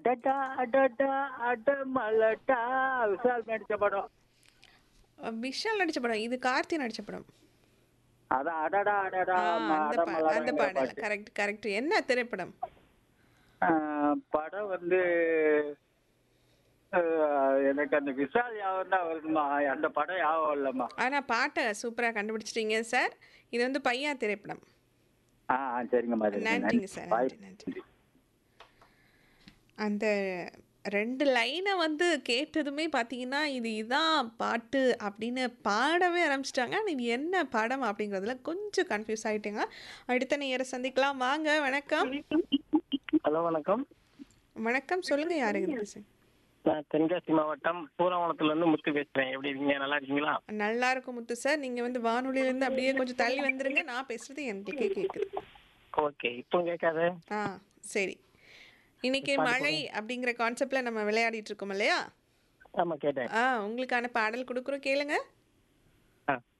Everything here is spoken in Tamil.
அடடா அடடா அடமலடா விஷால் நடிச்ச படம் அஹ் விஷால் நடிச்ச படம் இது கார்த்தி நடிச்ச படம் அதான் அடடா அடடா ஆ, ம- அந்த பா- அந்த அடமலடாங்கிற பாடல் பாட்டு. கரெக்ட் கரெக்ட் என்ன திரைப்படம் ஆ, படம் வந்து ஆ, எனக்கு அந்த விஷால் யாவும் தான் வருதுமா அந்த படம் யாவும் இல்லம்மா ஆனா பாட்டை சூப்பரா கண்டுபிடிச்சிட்டீங்க சார் இது வந்து பையா திரைப்படம் ஆ ஆ, சரிங்கம்மா சரிங்க. நன்றிங்க சார் பாய். நன்றி நன்றி அந்த ரெண்டு லைனை வந்து கேட்டதுமே பார்த்தீங்கன்னா இது இதான் பாட்டு அப்படின்னு பாடவே ஆரம்பிச்சிட்டாங்க ஆனால் இது என்ன படம் அப்படிங்கிறதுல கொஞ்சம் கன்ஃபியூஸ் ஆகிட்டேங்க அடுத்த நேரம் சந்திக்கலாம் வாங்க வணக்கம் ஹலோ வணக்கம் வணக்கம் சொல்லுங்கள் யாருங்க பேசுங்க நான் தென்காசி மாவட்டம் பூராவனத்துல இருந்து முத்து பேசுறேன் எப்படி இருக்கீங்க நல்லா இருக்கீங்களா நல்லா இருக்கும் முத்து சார் நீங்கள் வந்து வானொலியிலேருந்து அப்படியே கொஞ்சம் தள்ளி வந்துருங்க நான் பேசுகிறது எங்களுக்கே கேட்குது ஓகே இப்போ கேட்காது ஆ சரி இன்னைக்கு மழை அப்படிங்கிற கான்செப்ட்ல நம்ம விளையாடிட்டு இருக்கோம் இல்லையா ஆமா கேட்டேன் ஆ உங்களுக்கான பாடல் கொடுக்குறோம் கேளுங்க ஆ